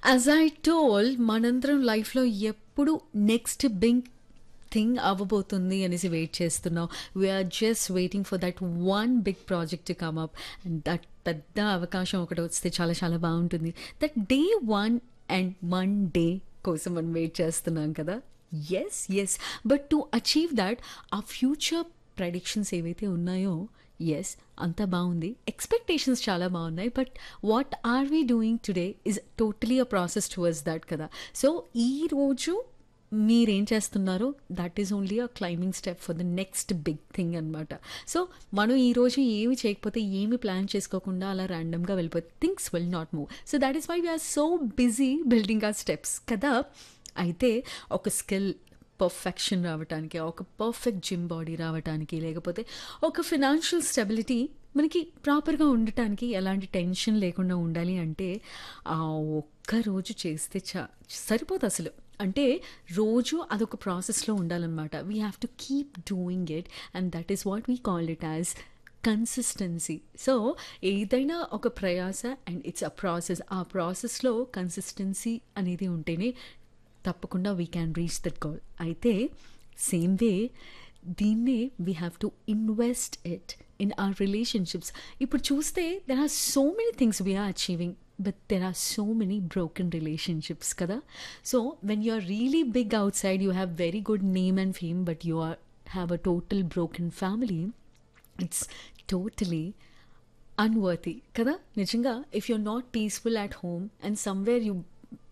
as I told మనందరం లైఫ్లో ఎప్పుడు నెక్స్ట్ బిగ్ థింగ్ అవ్వబోతుంది అనేసి వెయిట్ చేస్తున్నాం we're just waiting for that one big project to come up and that పెద్ద అవకాశం ఒకటి వస్తే చాలా చాలా బాగుంటుంది that day one and one day కోసం మనం వెయిట్ చేస్తున్నాం కదా yes yes but to achieve that uh future predictions ఏవైతే ఉన్నాయో ఎస్ అంతా బాగుంది ఎక్స్పెక్టేషన్స్ చాలా బాగున్నాయి but what are we doing today is totally a process towards that కదా సో ఈరోజు మీరేం చేస్తున్నారో that is only a climbing step for the next big thing అనమాట సో మనం ఈరోజు ఏమి చేయకపోతే ఏమి ప్లాన్ చేసుకోకుండా అలా ర్యాండమ్గా వెళ్ళిపోతే things will not move so that is why we're so busy building uh steps కదా అయితే ఒక స్కిల్ పర్ఫెక్షన్ రావటానికి ఒక పర్ఫెక్ట్ జిమ్ బాడీ రావటానికి లేకపోతే ఒక ఫినాన్షియల్ స్టెబిలిటీ మనకి ప్రాపర్గా ఉండటానికి ఎలాంటి టెన్షన్ లేకుండా ఉండాలి అంటే ఆ ఒక్క రోజు చేస్తే చా సరిపోదు అసలు అంటే రోజు అదొక ప్రాసెస్లో ఉండాలన్నమాట we have to keep doing it and that is what we call it as consistency so ఏదైనా ఒక ప్రయాస అండ్ ఇట్స్ అ ప్రాసెస్ ఆ ప్రాసెస్లో కన్సిస్టెన్సీ అనేది ఉంటేనే తప్పకుండా we can reach that goal అయితే సేమ్ వే దీన్నే we have to invest it in our relationships ఇప్పుడు చూస్తే there are so many things we're achieving but there are so many broken relationships కదా so when you are really big outside you have very good name and fame but you are have a total broken family it's totally unworthy కదా నిజంగా if you're not peaceful at home and somewhere you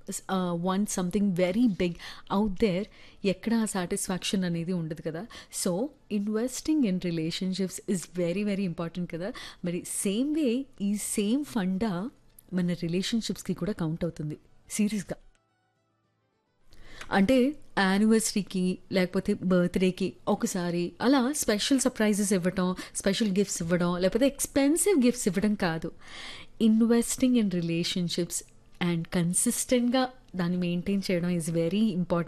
won something very big out there ఎక్కడ ఆ satisfaction అనేది ఉండదు కదా so investing in relationships is very very important కదా మరి same way ఈ సేమ్ ఫండా మన రిలేషన్షిప్స్కి కూడా కౌంట్ అవుతుంది సీరియస్గా అంటే యానివర్సరీకి లేకపోతే బర్త్డేకి ఒకసారి అలా స్పెషల్ సర్ప్రైజెస్ ఇవ్వడం స్పెషల్ గిఫ్ట్స్ ఇవ్వడం లేకపోతే ఎక్స్పెన్సివ్ గిఫ్ట్స్ ఇవ్వడం కాదు ఇన్వెస్టింగ్ ఇన్ రిలేషన్షిప్స్ అండ్ కన్సిస్టెంట్గా దాన్ని మెయింటైన్ చేయడం ఈజ్ వెరీ ఇంపార్టెంట్